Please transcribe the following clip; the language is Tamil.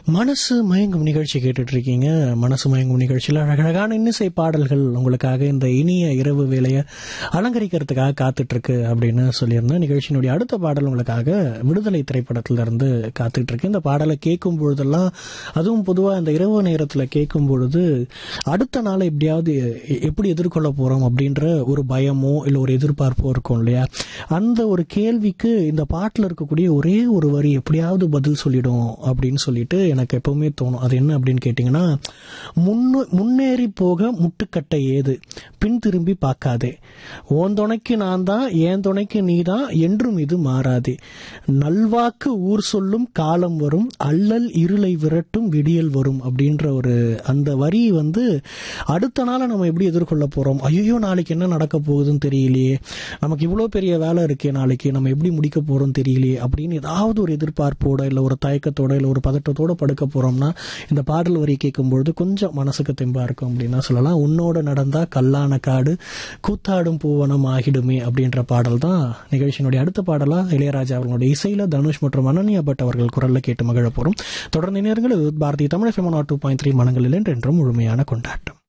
மனசு மயங்கும் நிகழ்ச்சி கேட்டுட்டு இருக்கீங்க மனசு மயங்கும் நிகழ்ச்சியில் அழகழகான இன்னிசை பாடல்கள் உங்களுக்காக இந்த இனிய இரவு வேலையை அலங்கரிக்கிறதுக்காக காத்துட்டு இருக்கு அப்படின்னு சொல்லியிருந்தேன் நிகழ்ச்சியினுடைய அடுத்த பாடல் உங்களுக்காக விடுதலை திரைப்படத்துல இருந்து காத்துட்டு இருக்கு இந்த பாடலை கேட்கும் பொழுதெல்லாம் அதுவும் பொதுவாக இந்த இரவு நேரத்தில் கேட்கும் பொழுது அடுத்த நாளை எப்படியாவது எ- எப்படி எதிர்கொள்ள போறோம் அப்படின்ற ஒரு பயமோ இல்லை ஒரு எதிர்பார்ப்போ இருக்கும் இல்லையா அந்த ஒரு கேள்விக்கு இந்த பாட்டில் இருக்கக்கூடிய ஒரே ஒரு வரி எப்படியாவது பதில் சொல்லிடும் அப்படின்னு சொல்லிட்டு எனக்கு எப்பவுமே தோணும் அது என்ன அப்படின்னு கேட்டிங்கன்னா முன்னு முன்னேறி போக முட்டுக்கட்டை ஏது பின் திரும்பி பார்க்காதே உன் துணைக்கு நான் தான் என் துணைக்கு நீ தான் என்றும் இது மாறாதே நல்வாக்கு ஊர் சொல்லும் காலம் வரும் அல்லல் இருளை விரட்டும் விடியல் வரும் அப்படின்ற ஒரு அந்த வரி வந்து அடுத்த நாளை நம்ம எப்படி எதிர்கொள்ள போறோம் ஐயோ நாளைக்கு என்ன நடக்க போகுதுன்னு தெரியலையே நமக்கு இவ்வளோ பெரிய வேலை இருக்கே நாளைக்கு நம்ம எப்படி முடிக்க போறோம் தெரியலையே அப்படின்னு ஏதாவது ஒரு எதிர்பார்ப்போட இல்லை ஒரு தயக்கத்தோட இல்லை ஒரு பதட்டத்தோட படுக்க போறோம்னா இந்த பாடல் வரி கேட்கும்பொழுது கொஞ்சம் மனசுக்கு தெம்பா இருக்கும் அப்படின்னு தான் சொல்லலாம் உன்னோட நடந்தா கல்லான காடு கூத்தாடும் பூவனம் ஆகிடுமே அப்படின்ற பாடல் தான் நிகழ்ச்சியினுடைய அடுத்த பாடலா இளையராஜா அவர்களுடைய இசையில தனுஷ் மற்றும் அனன்யா பட் அவர்கள் குரல்ல கேட்டு மகிழ போறோம் தொடர்ந்து நேரங்கள் Bharathiya Tamil FM two point three மனங்களில் என்றென்றும் முழுமையான கொண்டாட்டம்